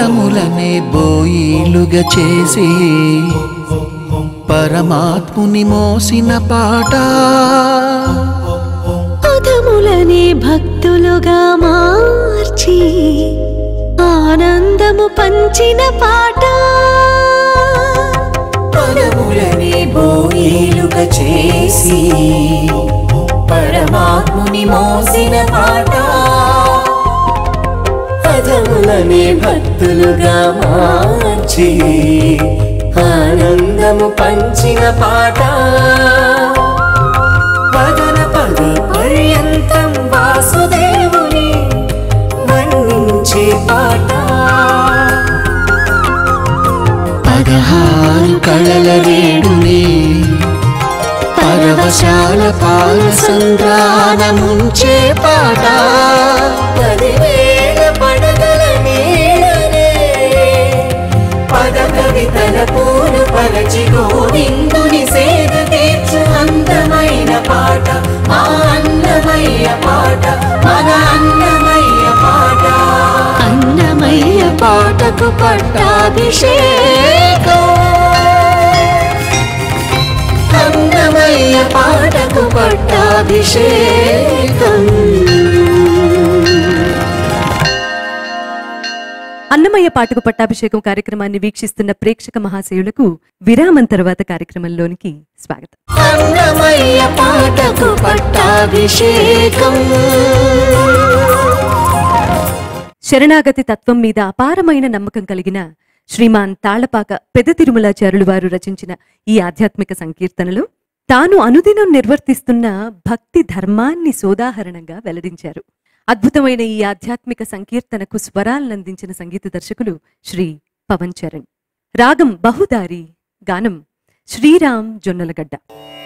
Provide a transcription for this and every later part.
పదములనే బోయిలుగా చేసి పరమాత్ముని మోసిన పాట పదములనే భక్తులుగా మార్చి ఆనందము పంచిన పాట పదములనే బోయిలుగా చేసి పరమాత్ముని మోసిన పాట పదములనే భక్తులుగా మార్చి ఆనందము పంచిన పాట పదన పద పర్యంతం వాసుదేవుని వర్ణించే పాట పదహారు కళల రేడుని పరవశాల పాల సంద్రానముంచే పాట పదివేల పడగల నీడనే పద కవితల పూలు పరచి గోవిందుని సేద తీర్చు అందమైన పాట మా అన్నమయ్య పాట మన అన్నమయ్య పాట అన్నమయ్య పాటకు పట్టాభిషేకం అన్నమయ్య పాటకు పట్టాభిషేకం అన్నమయ్య పాటకు పట్టాభిషేకం కార్యక్రమాన్ని వీక్షిస్తున్న ప్రేక్షక మహాశయులకు విరామం తర్వాత కార్యక్రమంలోనికి స్వాగతం అన్నమయ్య పాటకు పట్టాభిషేకం శరణాగతి తత్వం మీద అపారమైన నమ్మకం కలిగిన శ్రీమాన్ తాళ్లపాక పెద్ద తిరుమలాచారులు వారు రచించిన ఈ ఆధ్యాత్మిక సంకీర్తనలో తాను అనుదినం నిర్వర్తిస్తున్న భక్తి ధర్మాన్ని సోదాహరణంగా వెల్లడించారు అద్భుతమైన ఈ ఆధ్యాత్మిక సంకీర్తనకు స్వరాలనందించిన సంగీత దర్శకులు శ్రీ పవన్ చరణ్ రాగం బహుదారి గానం శ్రీరామ్ జొన్నలగడ్డ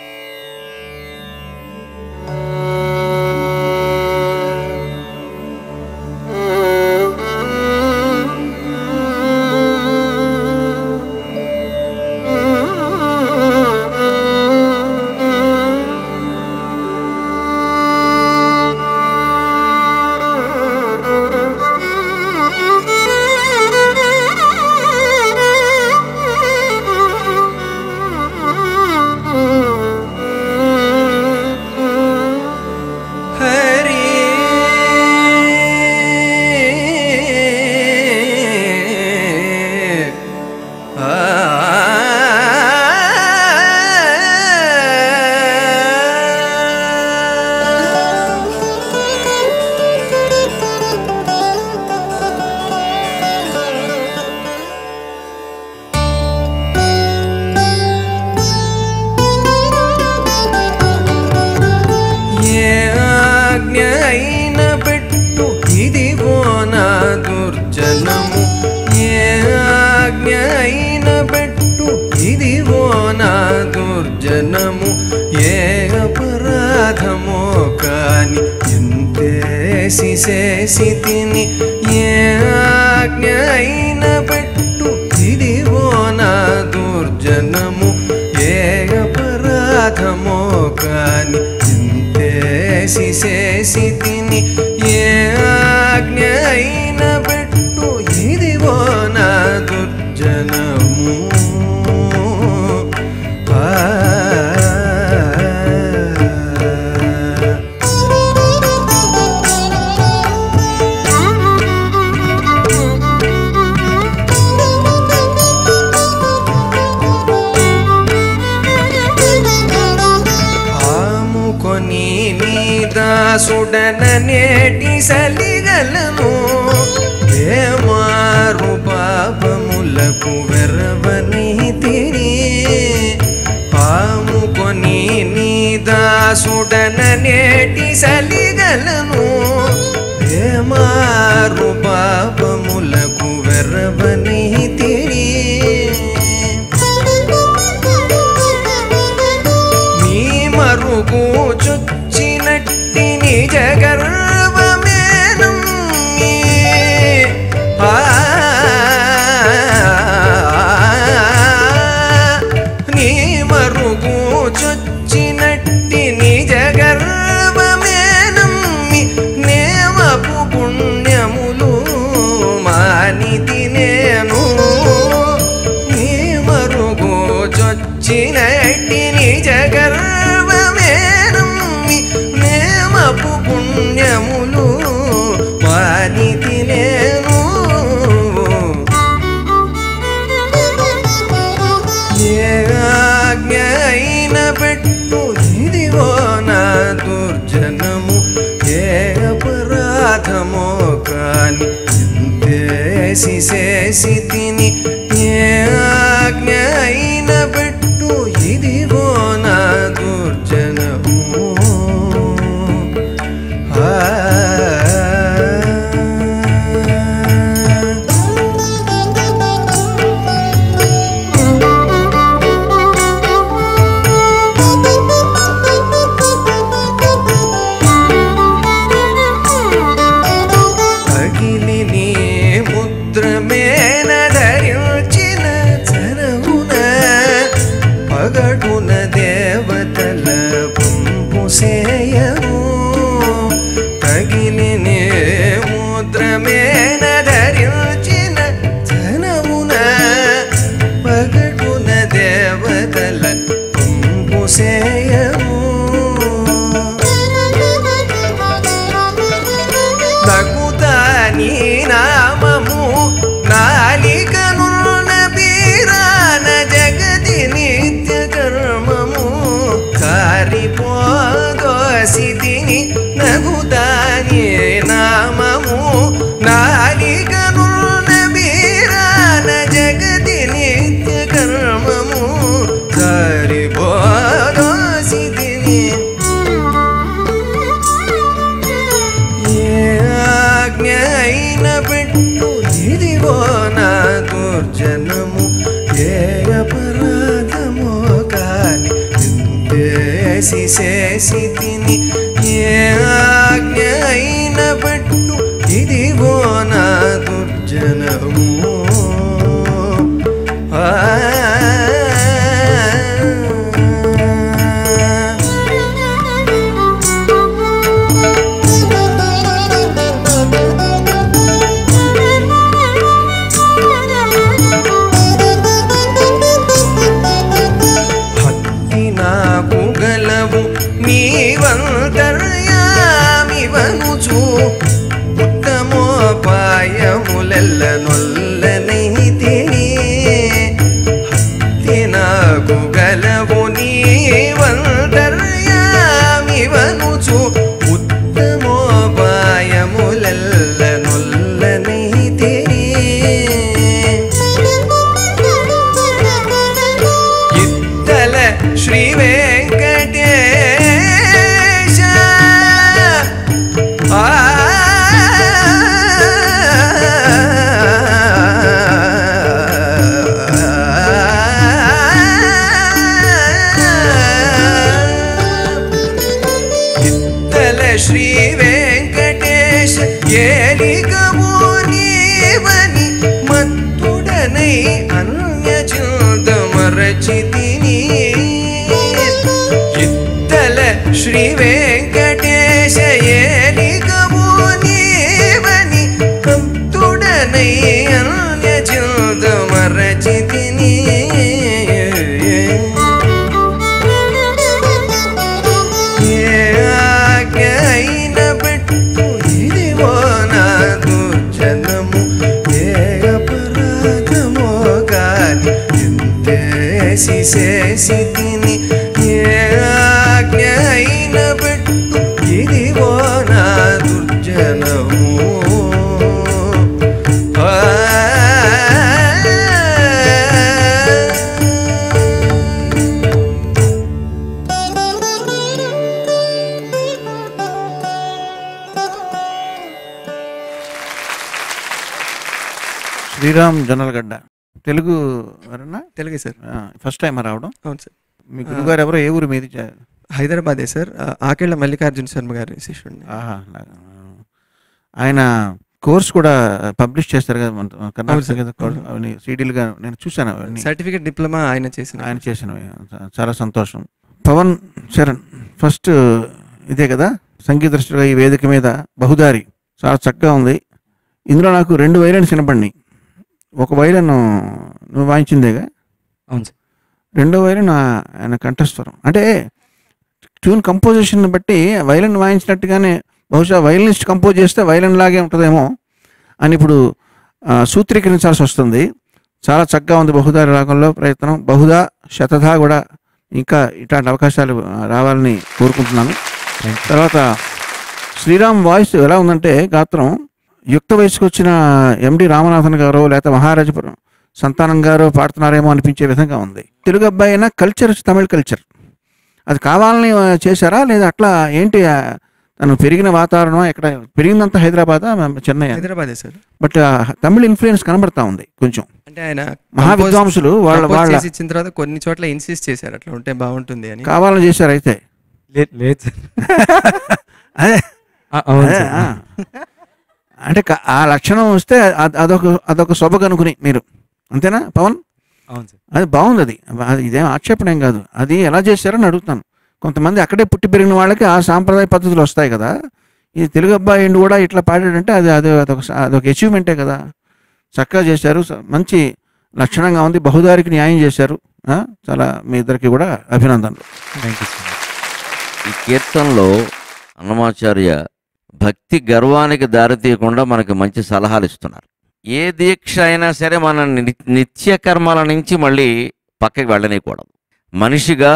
హరి ఏ ఆజ్ఞ అయిన పెట్టు ఇదిగో నా దుర్జనము ఏ ఆజ్ఞ అయిన పెట్టు ఇదిగో నా దుర్జనము ఏ అపరాధమో కాని ఎంతేసి చేసి తిని ఏ ఆజ్ఞ అయిన పెట్టు ఇదిగో నా దుర్జనము ఏ అపరాధమో కాని ఇంతేసి చేసి తిని ఏ ఆజ్ఞ అయిన పెట్టు ఇదిగో నా దుర్జనము ఆ ఆముకొని నీ దాసుడన నేటి సలిగలను ఏమారు పాపములకు వెరవని తిరి ఆముకొని నీ దాసుడన నేటి సలిగలను ఏమారు పాపములకు వెరవని తిరి నీ మరుగు చుచ్చినట్టి నిజ గర్వమేను ఆ, నీ మరుగు చొచ్చినట్టి నిజ గర్వమేనమ్మి నేమపు పుణ్యములు మాని తినే చొచ్చినట్టి నిజ గర్వమేనమ్మి నేమపు పుణ్యములు వానితి నేను ఏ ఆజ్ఞ అయిన పెట్టు ఇదిగో నా దుర్జనము ఏ అపరాధమో కాని ఇంతేసి చేసి తిని ఏ ఆజ్ఞ అయిన పెట్టు ఇదిగో నా దుర్జనము ఆ తగిలి నీ ముద్రమేన ధరించిన చరవున పగడున దేవతల పంపు సేయము తగిలి నీ ముద్రమేన ధరించిన చరవున పగడున దేవతల పంపు సేయము తగుతాని నామము నాలికనున్న బీరాన జగతి నిత్య కర్మము కారిపోదోసితిని నగుతాని నామము నాలికనున్న బీరాన జగతి నిత్య కర్మము కారిపోదోసితిని ఏ ఆజ్ఞ అయిన పెట్టు ఇదిగో నా దుర్జనము ఏ అపరాధమో కాని ఇంతేసి చేసి తిని ఏ ఆజ్ఞ అయిన పెట్టు ఇదిగో నా దుర్జనము ఆ హత్తి నాకు గలవు నీవంతర్యామివనుచు ఉత్తమోపాయములెల్ల నొల్లనైతిని హత్తి నాకు గలవు నీవంతర్యామివనుచు ఉత్తమోపాయములెల్ల నొల్లనైతిని ఇత్తల శ్రీ వెంకటేశ ఆ ఇత్తల శ్రీ వెంకటేశ ఏలికము నీవని మత్తుడనై అన్యచింతమరచితిని ఇత్తల శ్రీ వెంకటేశ ఏలికము నీవని మత్తుడనై అన్యచింతమరచితిని ఏ ఆజ్ఞ అయిన పెట్టు ఇదిగో నా దుర్జనము ఏ అపరాధమో కాని ఇంతేసి చేసి తిని ఏ ఆజ్ఞ అయిన పెట్టు ఇదిగో నా దుర్జనము ఆ శ్రీరామ్ జొన్నలగడ్డ తెలుగు ఎవరన్నా తెలుగే సార్ ఫస్ట్ టైం రావడం అవును సార్ మీ గురుగారు ఎవరో ఏ ఊరు మీది చ- హైదరాబాదే సార్ ఆ, ఆకేళ్ల మల్లికార్జున శర్మ గారి శిష్యుడిని ఆహా అలాగా. ఆయన కోర్స్ కూడా పబ్లిష్ చేస్తారు కదా మన కర్ణాటక అవును సార్. సంగీత కోర్స్ అవన్నీ సీడీలుగా నేను చూశాను అవన్నీ సర్టిఫికేట్ డిప్లొమా ఆయన చేసిన ఆయన చేసినవి చా- చాలా సంతోషం పవన్ చరణ్ ఫస్ట్ ఇదే కదా సంగీత దృష్టిగా ఈ వేదిక మీద బహుదారి చాలా చక్కగా ఉంది ఇందులో నాకు రెండు వైలెన్స్ వినపడినాయి ఒక వైలెన్ నువ్వు వాయించిందేగా అవును సార్ రెండో వైలిన్ ఆ- ఆయన కంఠస్వరం అంటే ట్యూన్ కంపోజిషన్ బట్టి వైలిన్ వాయించినట్టుగానే బహుశా వైలినిస్ట్ కంపోజ్ చేస్తే వైలిన్ లాగే ఉంటుందేమో అని ఇప్పుడు ఆ, సూత్రీకరించాల్సి వస్తుంది చాలా చక్కగా ఉంది బహుదారి రాగంలో ప్రయత్నం బహుదా శతధా కూడా ఇంకా ఇట్లాంటి అవకాశాలు ఆ, రావాలని కోరుకుంటున్నాను తర్వాత శ్రీరామ్ వాయిస్ ఎలా ఉందంటే గాత్రం యుక్త వయసుకు వచ్చిన ఎండి రామనాథన్ గారు లేకపోతే మహారాజపురం సంతానం గారు పాడుతున్నారేమో అనిపించే విధంగా ఉంది తెలుగు అబ్బాయి అయినా కల్చర్ తమిళ కల్చర్ అది కావాలని ఆ, చేశారా లేదా అట్లా ఏంటి ఆ, తను పెరిగిన వాతావరణం ఎక్కడ పెరిగిందంతా హైదరాబాద్ చెన్నై హైదరాబాదే సార్ బట్ ఆ, తమిళ ఇన్ఫ్లుయెన్స్ కనబడతా ఉంది కొంచెం అంటే ఆయన మహా compose- విద్వాంసులు వాళ్ళ compose వాళ్ళ చేసి ఇచ్చిన తర్వాత కొన్ని చోట్ల ఇన్సిస్ట్ చేశారు అట్లా ఉంటే బాగుంటుంది అని కావాలని చేశారు అయితే లేదు లేదు సార్ అదే ఆ, అవును అదే, సార్ ఆ. అంటే క- ఆ లక్షణం వస్తే అ- అదొక అదొక శోభ కనుకుని మీరు అంతేనా పవన్ అవును సార్ అది బాగుంది అది అది ఇదేం ఆక్షేపణ ఏం కాదు అది ఎలా చేశారని అడుగుతాను కొంతమంది అక్కడే పుట్టి పెరిగిన వాళ్ళకి ఆ సాంప్రదాయ పద్ధతులు వస్తాయి కదా ఈ తెలుగు అబ్బాయి ఎండు కూడా ఇట్లా పాడాడంటే అది అది అదొక స- అదొక అచీవ్మెంటే కదా చక్కగా చేశారు స- మంచి లక్షణంగా ఉంది బహుదారికి న్యాయం చేశారు ఆ? చాలా మీ ఇద్దరికి కూడా అభినందనలు థ్యాంక్ యూ సార్ ఈ కీర్తనలో అన్నమాచార్య భక్తి గర్వానికి దారితీయకుండా మనకి మంచి సలహాలు ఇస్తున్నారు ఏ దీక్ష అయినా సరే మన ని- నిత్య కర్మల నుంచి మళ్ళీ పక్కకి వెళ్ళనీయకూడదు మనిషిగా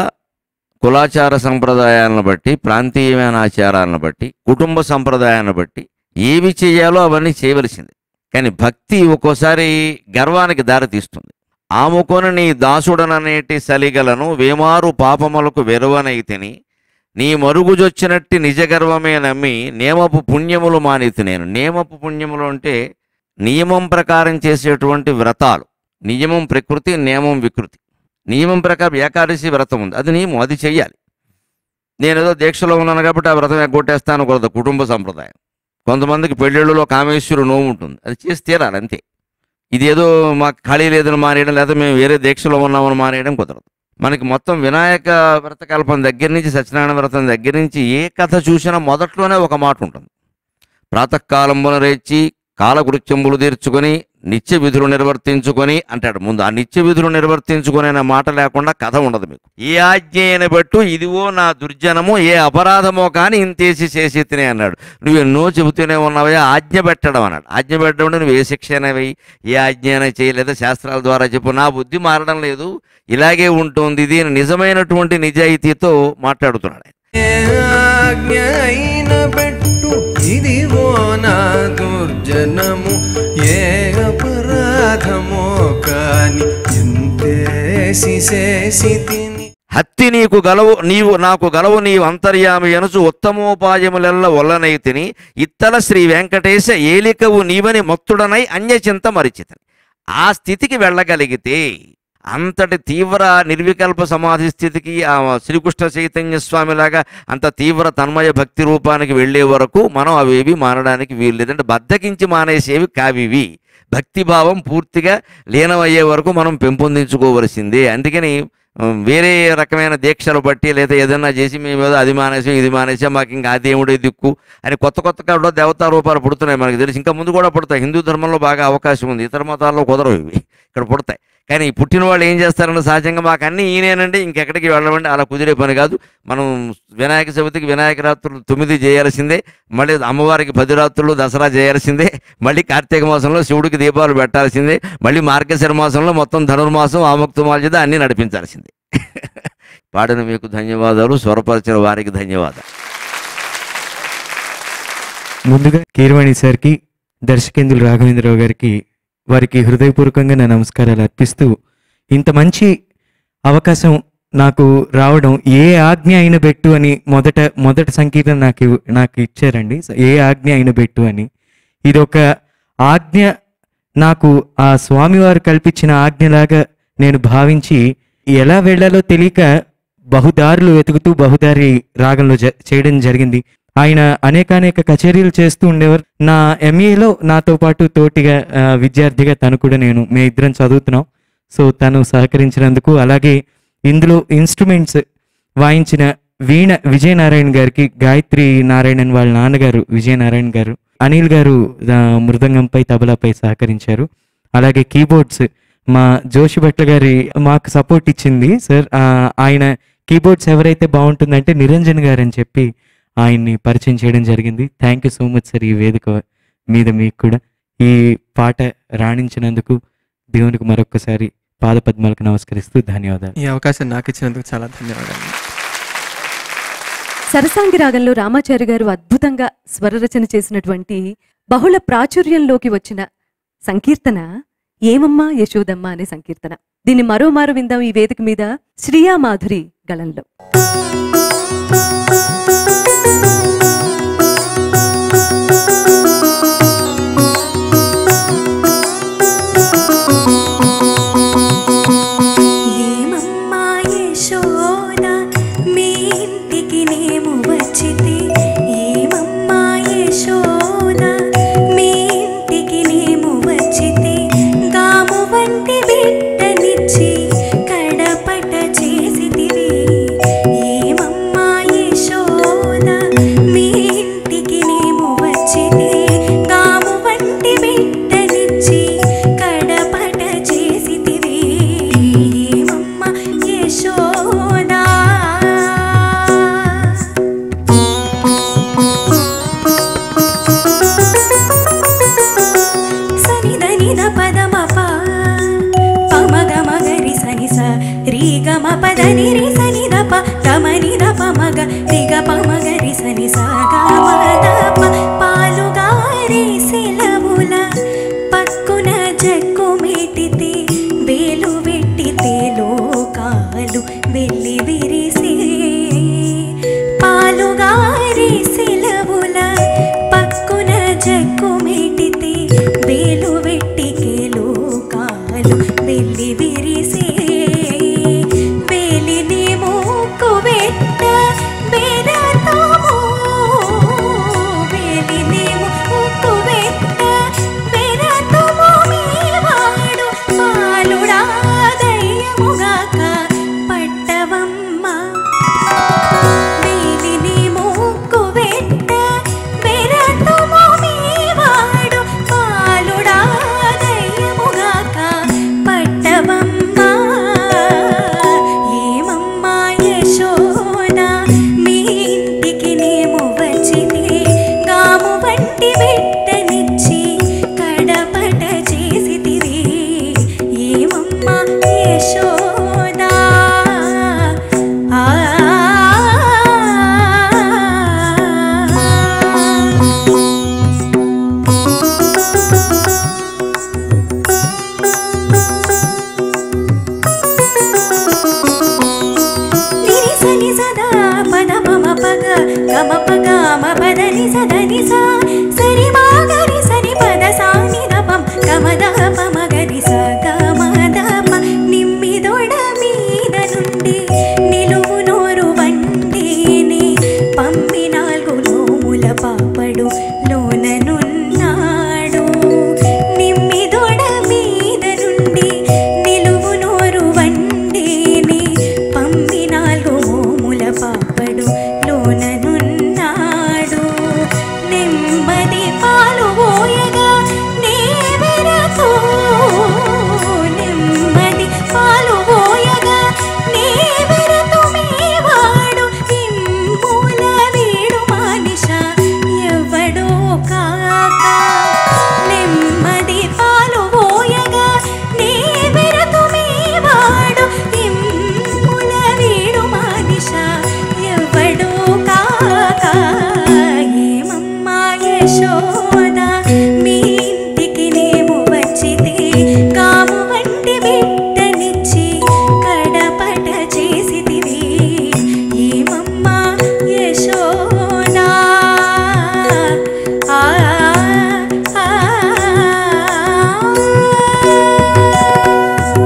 కులాచార సంప్రదాయాలను బట్టి ప్రాంతీయమైన ఆచారాలను బట్టి కుటుంబ సంప్రదాయాలను బట్టి ఏవి చేయాలో అవన్నీ చేయవలసింది కానీ భక్తి ఒక్కోసారి గర్వానికి దారితీస్తుంది ఆముకొని నీ దాసుడననేటి సలిగలను వేమారు పాపములకు వెరువనైతిని నీ మరుగుజొచ్చినట్టి నిజగర్వమే నమ్మి నియమపు పుణ్యములు మానేతి నేను నియమపు పుణ్యములు అంటే నియమం ప్రకారం చేసేటువంటి వ్రతాలు నియమం ప్రకృతి నియమం వికృతి నియమం ప్రకారం ఏకాదశి వ్రతం ఉంది అది నియమం అది చెయ్యాలి నేను ఏదో దీక్షలో ఉన్నాను కాబట్టి ఆ వ్రతం ఎగ్గొట్టేస్తాను కుదరదు కుటుంబ సంప్రదాయం కొంతమందికి పెళ్ళిళ్ళలో కామేశ్వరు నోము ఉంటుంది అది చేసి తీరాలి అంతే ఇదేదో మాకు ఖాళీ లేదని మానేయడం లేదా మేము వేరే దీక్షలో ఉన్నామని మానేయడం కుదరదు మనకి మొత్తం వినాయక వ్రతకల్పం దగ్గర నుంచి సత్యనారాయణ వ్రతం దగ్గర నుంచి ఏ కథ చూసినా మొదట్లోనే ఒక మాట ఉంటుంది ప్రాతకాలంబున రేచి కాలకృత్యములు తీర్చుకొని నిత్య విధులు నిర్వర్తించుకొని అంటాడు ముందు ఆ నిత్య విధులు నిర్వర్తించుకొని అనే మాట లేకుండా కథ ఉండదు మీకు ఏ ఆజ్ఞ అయిన బట్టు ఇదివో నా దుర్జనము ఏ అపరాధమో కానీ ఇంతేసి చేసి తినే అన్నాడు నువ్వు ఎన్నో చెబుతూనే ఉన్నావా ఆజ్ఞ పెట్టడం అన్నాడు ఆజ్ఞ పెట్టడం అంటే నువ్వు ఏ శిక్ష అయినా వెయ్యి ఏ ఆజ్ఞ అయినా చేయలేదా శాస్త్రాల ద్వారా చెప్పు నా బుద్ధి మారడం లేదు ఇలాగే ఉంటుంది ఇది అని నిజమైనటువంటి నిజాయితీతో మాట్లాడుతున్నాడు ఆయన. ఏ ఆజ్ఞ అయిన పెట్టు ఇదిగో నా దుర్జనము ఏ అపరాధమో కాని ఎంతేసి చేసి తిని హత్తి నీకు గలవు నీవు నాకు గలవు నీవు అంతర్యామి అనుచు ఉత్తమోపాయములెల్ల వల్లనైతిని ఇత్తల శ్రీ వెంకటేశ ఏలికవు నీవని మత్తుడనై అన్యచింత మరిచితని ఆ స్థితికి వెళ్ళగలిగితే అంతటి తీవ్ర నిర్వికల్ప సమాధి స్థితికి ఆ శ్రీకృష్ణ చైతన్య స్వామిలాగా అంత తీవ్ర తన్మయ భక్తి రూపానికి వెళ్ళే వరకు మనం అవేవి మానడానికి వీలు లేదంటే బద్దకించి మానేసేవి కావివి భక్తిభావం పూర్తిగా లీనమయ్యే వరకు మనం పెంపొందించుకోవలసిందే అందుకని ఉమ్, వేరే రకమైన దీక్షలు బట్టి లేదా ఏదైనా చేసి మేము ఏదో అది మానేసాం ఇది మానేసాం మాకు ఇంకా ఆ దేవుడే దిక్కు అని కొత్త కొత్త కూడా దేవతా రూపాలు పుడుతున్నాయి మనకి తెలిసి ఇంకా ముందు కూడా పుడతాయి హిందూ ధర్మంలో బాగా అవకాశం ఉంది ఇతర మతాల్లో కుదరవు ఇవి ఇక్కడ పుడతాయి కానీ ఈ పుట్టిన వాళ్ళు ఏం చేస్తారంటే సహజంగా మాకు అన్నీ ఈయనేనండి ఇంకెక్కడికి వెళ్ళమండి అలా కుదిరే పని కాదు మనం వినాయక చవితికి వినాయక రాత్రులు తొమ్మిది చేయాల్సిందే మళ్ళీ అమ్మవారికి పది రాత్రులు దసరా చేయాల్సిందే మళ్ళీ కార్తీక మాసంలో శివుడికి దీపాలు పెట్టాల్సిందే మళ్ళీ మార్గశిర మాసంలో మొత్తం ధనుర్మాసం ఆముక్తమాల్యద అన్నీ నడిపించాల్సిందే పాడిన మీకు ధన్యవాదాలు స్వరపరిచిన వారికి ధన్యవాదాలు ముందుగా కీరవాణి సార్కి దర్శకేంద్రులు రాఘవేంద్రరావు గారికి వారికి హృదయపూర్వకంగా నా నమస్కారాలు అర్పిస్తూ ఇంత మంచి అవకాశం నాకు రావడం ఏ ఆజ్ఞ అయిన పెట్టు అని మొదట మొదటి సంకీర్తన నాకు ఇవ్- నాకు ఇచ్చారండి ఏ ఆజ్ఞ అయిన పెట్టు అని ఇది ఒక ఆజ్ఞ నాకు ఆ స్వామివారు కల్పించిన ఆజ్ఞలాగా నేను భావించి ఎలా వెళ్ళాలో తెలియక బహుదారులు వెతుకుతూ బహుదారి రాగంలో జ- చేయడం జరిగింది ఆయన అనేకానేక కచేరీలు చేస్తూ ఉండేవారు నా ఎంఏలో నాతో పాటు తోటిగా ఆ, విద్యార్థిగా తను కూడా నేను మే ఇద్దరం చదువుతున్నాం సో తను సహకరించినందుకు అలాగే ఇందులో ఇన్స్ట్రుమెంట్స్ వాయించిన వీణ విజయనారాయణ గారికి గాయత్రి నారాయణన్ వాళ్ళ నాన్నగారు విజయనారాయణ గారు అనిల్ గారు ఆ, మృదంగంపై తబలాపై సహకరించారు అలాగే కీబోర్డ్స్ మా జోషి భట్ల గారి మాకు సపోర్ట్ ఇచ్చింది సార్ ఆ, ఆయన కీబోర్డ్స్ ఎవరైతే బాగుంటుందంటే నిరంజన్ గారు అని చెప్పి ఆయన్ని పరిచయం చేయడం జరిగింది thank you so much sir ఈ వేదిక మీద మీకు కూడా ఈ పాట రాణించినందుకు దేవునికి మరొకసారి పాదపద్మాలకు నమస్కరిస్తూ ధన్యవాదాలు ఈ అవకాశం నాకు ఇచ్చినందుకు చాలా ధన్యవాదాలు సరసాంగి రాగంలో రామాచారి గారు అద్భుతంగా స్వరరచన చేసినటువంటి బహుళ ప్రాచుర్యంలోకి వచ్చిన సంకీర్తన ఏమమ్మా యశోదమ్మ అనే సంకీర్తన దీన్ని మరోమారు విందాం ఈ వేదిక మీద శ్రియా మాధురి గళంలో ఏమమ్మా యశోద మీ ఇంటికి నేము వచ్చితే ఏమమ్మా యశోద మీ ఇంటికి నేము వచ్చితే గాము వంటి బిడ్డనిచ్చి కడపట చేసితివి ఏమమ్మా యశోద మీ ఇంటికి నేము వచ్చితే గాము వంటి బిడ్డనిచ్చి కడపట చేసితివి ఏమమ్మా యశోదా సనిదనిద పదమప పమగమగరి సని స రీ గమ పదని రి సని దప గమని దప మగ రిగ పమగరి సని స గమ దప పాలుగారి సెలవుల పక్కున జక్కు మెటితే వేలు వెట్టితే లోకాలు వెళ్ళి విరిసే పాలుగారి సెలవుల పక్కున జక్కు మెటితే వేలు వెట్టికే లోకాలు వెళ్ళి విరిసే వేలిని మూకు వెట్ట బెరతము వేలిని మూకు వెట్ట బెరతము మీవాడు పాలుడా దయ్యముగాక పట్టవమ్మ వేలిని మూకు వెట్ట బెరతము మీవాడు పాలుడా దయ్యముగాక పట్టవమ్మ ఏమమ్మా యశోద మీ ఇంటికి నేము వచ్చితే గాము వంటి బిడ్డనిచ్చి కడపట చేసితివి ఏమమ్మా యశోదా ఆ నిరి సని సదా పద పమ పగ గమ పగ మ పద ని సద ని సా సరి మా గరి సని పద సా ని ద పం గమ ద పమ గరి స గమ ద ప నిమ్మిదొడ మీద నుండి నిలువు నోరు వండిని పంపి నాలుగు నోముల పాపడు లోననున్నాడు నిమ్మిదొడ మీద నుండి నిలువు నోరు వండిని పంపి నాలుగు మోముల పాపడు లోననున్నాడు నెమ్మది పాలు పోయగా నేవెరతో నెమ్మది పాలు పోయగా నేవెరతో మేవాడు ఇమ్మూల వీడు మానిష ఎవడో కాక నెమ్మది పాలు పోయగా నేవెరతో మేవాడు ఇమ్ముల వీడు మానిష ఎవడో కాక ఏమమ్మా యశోద మీ ఇంటికి నేము వచ్చితే కాము వంటి బిడ్డనిచ్చి కడపట చేసితివి ఏమమ్మా యశోదా ఆ ఆ, ఆ.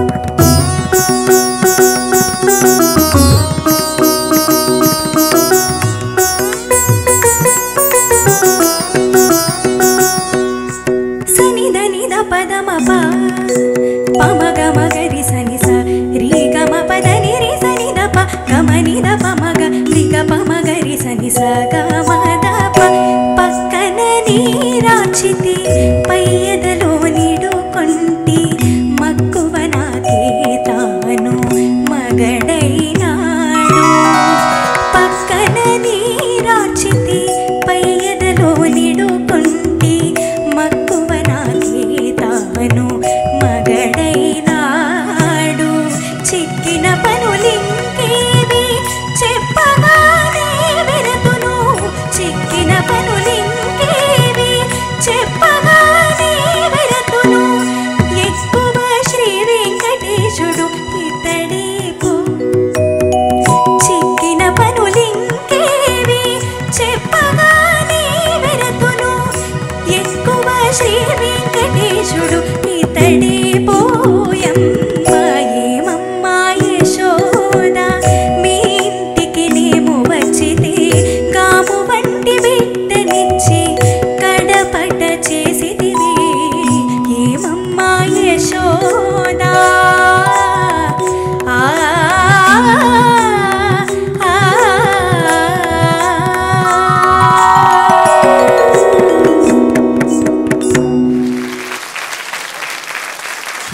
సనిద నిద పదమ ప పమ గమ గరి సని స రీ గమ పద ని రి సని ద ప గమ ని ద ప మగ రి గ ప మ గరి సని స గమ ద ప పక్కన నీరాచితి పయ్యదలో నిడు కొంటి మక్కువన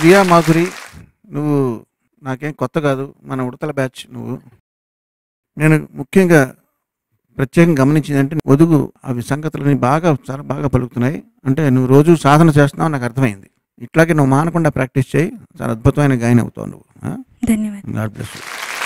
ప్రియా మాధురి నువ్వు నాకేం కొత్త కాదు మన ఉడతల బ్యాచ్ నువ్వు నేను ముఖ్యంగా ప్రత్యేకంగా గమనించిందంటే ఒదుగు అవి సంగతులని బాగా చాలా బాగా పలుకుతున్నాయి అంటే నువ్వు రోజు సాధన చేస్తున్నావు నాకు అర్థమైంది ఇట్లాగే నువ్వు మానకుండా ప్రాక్టీస్ చేయి చాలా అద్భుతమైన గాయని అవుతావు నువ్వు ధన్యవాదాలు గాడ్ బ్లెస్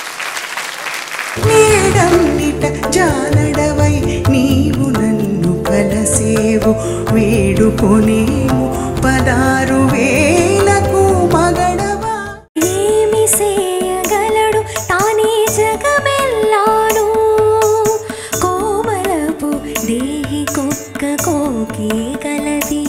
నీడమ్మిట జానడవై నీవు నన్ను కలసేవు వేడుకొనేము పదారు వేలకు మగడవా ఏమి చేయగలడు తానే జగమెల్లాను కోమలపు దేహి కుక్క కోకే కలది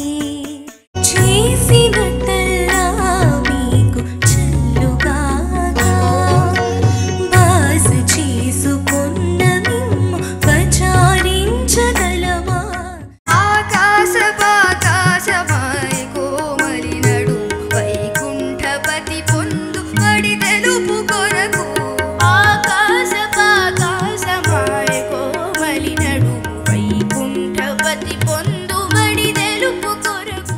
చేసినట్టల్లా మీకు చెల్లుగాగా బాస చేసుకున్న మిమ్ము పచారించగలమా ఆకాశ పాకాశమై కోమలి నడు వైకుంఠపతి పొందు పడి తెలుపు కొరకు ఆకాశ పాకాశమై కోమలి నడు వైకుంఠపతి పొందు మడి తెలుపు కొరకు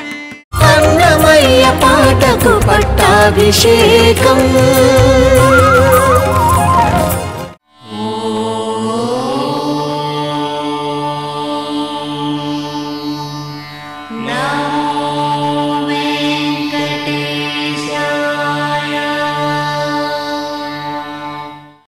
అన్నమయ్య పాటకు పట్టాభిషేకం